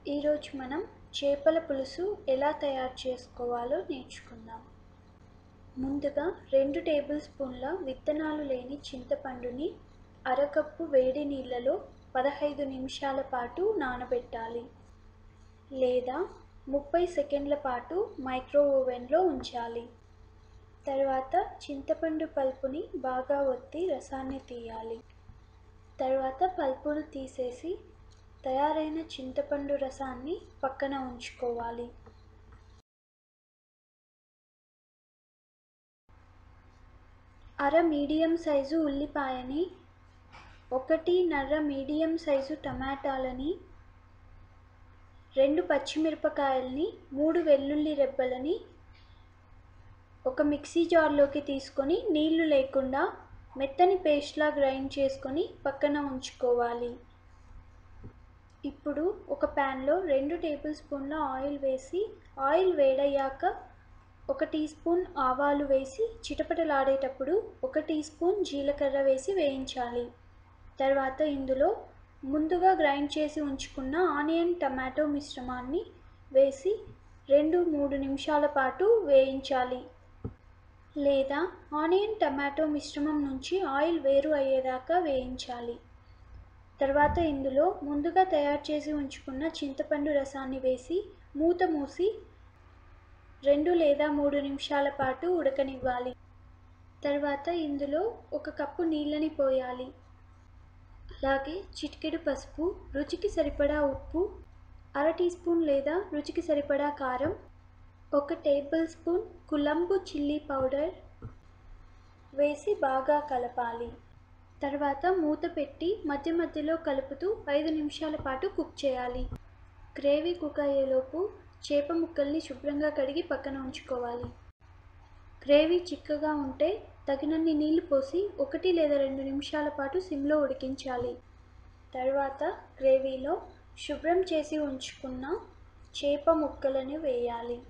ఈరోజు మనం చేపల పులుసు ఎలా తయారు చేసుకోవాలో నేర్చుకుందాం ముందుగా రెండు టేబుల్ స్పూన్ల విత్తనాలు లేని చింతపండుని అరకప్పు వేడి నీళ్ళలో పదహైదు నిమిషాల పాటు నానబెట్టాలి లేదా ముప్పై సెకండ్ల పాటు మైక్రో ఓవెన్లో ఉంచాలి తర్వాత చింతపండు పల్పుని బాగా ఒత్తి రసాన్ని తీయాలి తర్వాత పల్పును తీసేసి తయారైన చింతపండు రసాన్ని పక్కన ఉంచుకోవాలి అర మీడియం సైజు ఉల్లిపాయని ఒకటి నర్ర మీడియం సైజు టమాటాలని రెండు పచ్చిమిరపకాయల్ని మూడు వెల్లుల్లి రెబ్బలని ఒక మిక్సీ జార్లోకి తీసుకొని నీళ్లు లేకుండా మెత్తని పేస్ట్లా గ్రైండ్ చేసుకొని పక్కన ఉంచుకోవాలి ఇప్పుడు ఒక ప్యాన్లో రెండు టేబుల్ స్పూన్ల ఆయిల్ వేసి ఆయిల్ వేడయ్యాక ఒక టీ స్పూన్ ఆవాలు వేసి చిటపటలాడేటప్పుడు ఒక టీ స్పూన్ జీలకర్ర వేసి వేయించాలి తర్వాత ఇందులో ముందుగా గ్రైండ్ చేసి ఉంచుకున్న ఆనియన్ టమాటో మిశ్రమాన్ని వేసి రెండు మూడు నిమిషాల పాటు వేయించాలి లేదా ఆనియన్ టమాటో మిశ్రమం నుంచి ఆయిల్ వేరు అయ్యేదాకా వేయించాలి తర్వాత ఇందులో ముందుగా తయారు చేసి ఉంచుకున్న చింతపండు రసాన్ని వేసి మూత మూసి రెండు లేదా మూడు నిమిషాల పాటు ఉడకనివ్వాలి తర్వాత ఇందులో ఒక కప్పు నీళ్ళని పోయాలి అలాగే చిటికెడు పసుపు రుచికి సరిపడా ఉప్పు అర టీ స్పూన్ లేదా రుచికి సరిపడా కారం ఒక టేబుల్ స్పూన్ కులంబు చిల్లీ పౌడర్ వేసి బాగా కలపాలి తర్వాత మూత పెట్టి మధ్య మధ్యలో కలుపుతూ ఐదు నిమిషాల పాటు కుక్ చేయాలి గ్రేవీ కుక్ అయ్యేలోపు చేప ముక్కల్ని శుభ్రంగా కడిగి పక్కన ఉంచుకోవాలి గ్రేవీ చిక్కగా ఉంటే తగినన్ని నీళ్లు పోసి ఒకటి లేదా రెండు నిమిషాల పాటు సిమ్లో ఉడికించాలి తర్వాత గ్రేవీలో శుభ్రం చేసి ఉంచుకున్న చేప ముక్కలను వేయాలి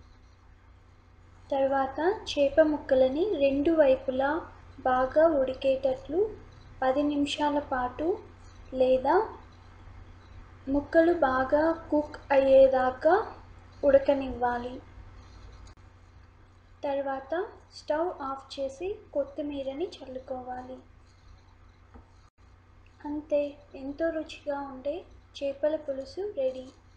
తర్వాత చేప ముక్కలని రెండు వైపులా బాగా ఉడికేటట్లు పది నిమిషాల పాటు లేదా ముక్కలు బాగా కుక్ అయ్యేదాకా ఉడకనివ్వాలి తర్వాత స్టవ్ ఆఫ్ చేసి కొత్తిమీరని చల్లుకోవాలి అంతే ఎంతో రుచిగా ఉండే చేపల పులుసు రెడీ